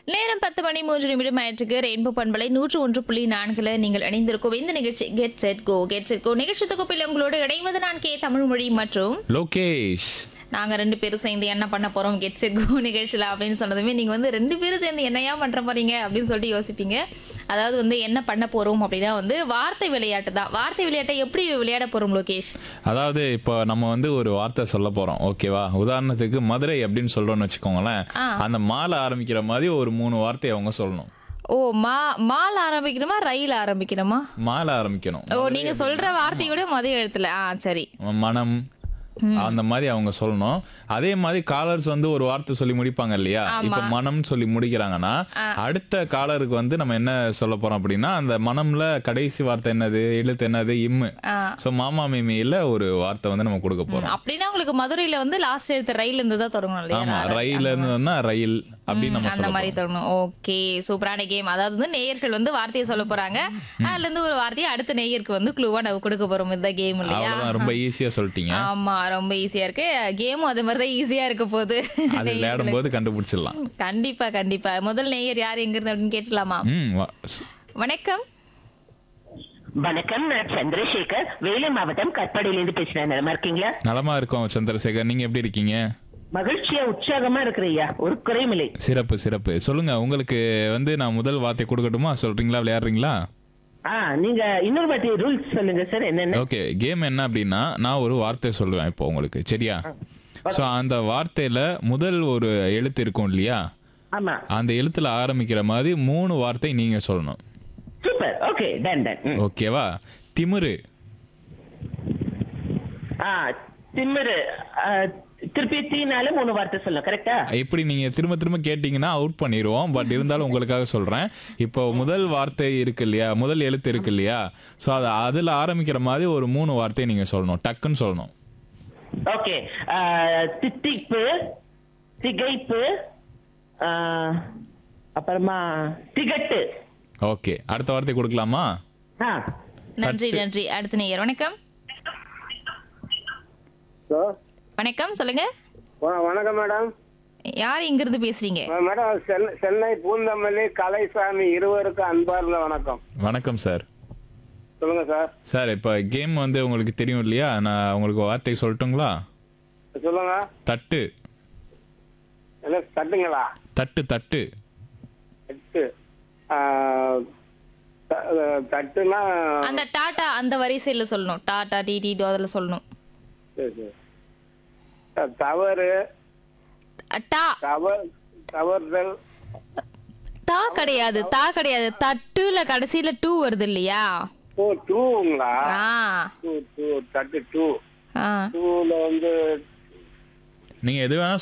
நேரம் பத்து மணி மூன்று நிமிடம் ஆயிற்றுக்கு ரெயின்போ பண்பலை நூற்று ஒன்று புள்ளி நான்குல நீங்கள் இணைந்திருக்கும் இந்த நிகழ்ச்சி get set go get set go நிகழ்ச்சி தொகுப்பில் உங்களோடு இணைவது நான் கே தமிழ்மொழி மற்றும் லோகேஷ் நாங்க ரெண்டு பேரும் சேர்ந்து என்ன பண்ண போறோம் கெட் செட் கோ நிகழ்ச்சியில அப்படின்னு சொன்னதுமே நீங்க வந்து ரெண்டு பேரும் சேர்ந்து என்னையா பண்ற போறீங்க அப்படின்னு சொல்லிட்டு யோசிப்பீங்க அதாவது வந்து என்ன பண்ண போறோம் அப்படின்னா வந்து வார்த்தை விளையாட்டு தான் வார்த்தை விளையாட்டை எப்படி விளையாட போறோம் லோகேஷ் அதாவது இப்போ நம்ம வந்து ஒரு வார்த்தை சொல்ல போறோம் ஓகேவா உதாரணத்துக்கு மதுரை அப்படின்னு சொல்றோம்னு வச்சுக்கோங்களேன் ஆ. அந்த மாலை ஆரம்பிக்கிற மாதிரி ஒரு மூணு வார்த்தை அவங்க சொல்லணும் ஓ மா மால் ஆரம்பிக்கணுமா ரயில் ஆரம்பிக்கணுமா மாலை ஆரம்பிக்கணும் ஓ நீங்க சொல்ற வார்த்தையோட மதிய எழுத்துல ஆ சரி மனம் அந்த மாதிரி அவங்க சொல்லணும் அதே மாதிரி காலர்ஸ் வந்து ஒரு வார்த்தை சொல்லி முடிப்பாங்க இல்லையா இப்ப மனம்னு சொல்லி முடிக்கிறாங்கன்னா அடுத்த காலருக்கு வந்து நம்ம என்ன சொல்ல போறோம் அப்படின்னா அந்த மனம்ல கடைசி வார்த்தை என்னது எழுத்து என்னது இம்மு ஆ. சோ மாமா மீமியில ஒரு வார்த்தை வந்து நம்ம கொடுக்க போறோம் அப்படின்னா உங்களுக்கு மதுரையில வந்து லாஸ்ட் எழுத்து ரயில் இருந்து தான் தொடங்கணும் இல்லையா ஆமா ரயில் இருந்ததுன்னா ரயில் அப்படின்னு நம்ம அந்த சொல்ல மாதிரி தொடங்கணும் ஓகே சூப்பரான கேம் அதாவது வந்து நேயர்கள் வந்து வார்த்தையை சொல்ல போறாங்க அதுல இருந்து ஒரு வார்த்தையை அடுத்த நேயருக்கு வந்து க்ளூவா நம்ம கொடுக்க போறோம் இந்த கேம் இல்லையா அவ்வளவுதான் ரொம்ப ஈஸியா சொல்லிட்டீங்க ஆமா ரொம்ப ஈஸியா இருக்கு கேமும் அது மாதிரி தான் ஈஸியா இருக்க போகுது அது விளையாடும் போது கண்டுபிடிச்சிடலாம் கண்டிப்பா கண்டிப்பா முதல் நேயர் யார் எங்க இருந்து அப்படின்னு கேட்டலாமா ம் வா- சு- வணக்கம் வணக்கம் நான் சந்திரசேகர் வேலூர் மாவட்டம் கட்பாடியிலிருந்து பேசுறேன் நலமா இருக்கீங்களா நலமா இருக்கோம் சந்திரசேகர் நீங்க எப்படி இருக்கீங்க மகிழ்ச்சியா உற்சாகமா இருக்கிறையா ஒரு குறையும் இல்லை சிறப்பு சிறப்பு சொல்லுங்க உங்களுக்கு வந்து நான் முதல் வார்த்தை கொடுக்கட்டுமா சொல்றீங்களா விளையாடுறீங்களா ஆ நீங்க இன்னொரு வாட்டி ரூல்ஸ் சொல்லுங்க சார் என்னென்ன ஓகே கேம் என்ன அப்படின்னா நான் ஒரு வார்த்தை சொல்லுவேன் இப்போ உங்களுக்கு சரியா ஸோ அந்த வார்த்தையில முதல் ஒரு எழுத்து இருக்கும் இல்லையா ஆமா அந்த எழுத்துல ஆரம்பிக்கிற மாதிரி மூணு வார்த்தை நீங்க சொல்லணும் சூப்பர் ஓகே டன் டன் ம். ஓகேவா திமிரு ஆ திமிரு ஆ, திருப்பி தீனால மூணு வார்த்தை சொல்லணும் கரெக்டா இப்படி நீங்க திரும்ப திரும்ப கேட்டீங்கன்னா அவுட் பண்ணிடுவோம் பட் இருந்தாலும் உங்களுக்காக சொல்றேன் இப்போ முதல் வார்த்தை இருக்கு இல்லையா முதல் எழுத்து இருக்கு இல்லையா ஸோ அது அதுல ஆரம்பிக்கிற மாதிரி ஒரு மூணு வார்த்தையை நீங்க சொல்லணும் டக்குன்னு சொல்லணும் ஓகே ஆ, தித்திப்பு திகைப்பு ஆ, அப்புறமா திகட்டு ஓகே அடுத்த வார்த்தை கொடுக்கலாமா ஆ நன்றி நன்றி அடுத்த நேயர் வணக்கம் ஹலோ வணக்கம் சொல்லுங்க வ- வணக்கம் மேடம் யார் இங்க இருந்து பேசுறீங்க அஹ் மேடம் சென்னை சென்னை பூந்தமல்லி கலைசாமி இருவருக்கும் அன்பார்ந்த வணக்கம் வணக்கம் சார் சொல்லுங்க சார் சார் இப்போ கேம் வந்து உங்களுக்கு தெரியும் இல்லையா நான் உங்களுக்கு வார்த்தை சொல்லட்டுங்களா சொல்லுங்க தட்டு என்ன தட்டுங்களா தட்டு தட்டு எட்டு ஆஹ், த- அஹ், தட்டுனா அந்த டாடா அந்த வரிசையில சொல்லணும் டாடா டிடி அதுல சொல்லணும் சரி, சரி. த- தவறு அ, டா தவறு தவறுதல் தா கிடையாது தா கிடையாது தட்டுல கடைசியில டூ வருது இல்லையா ஓ டூங்களா ஆ டூ டூ தட்டு டூ ஆ டூல வந்து நீங்க எது வேணா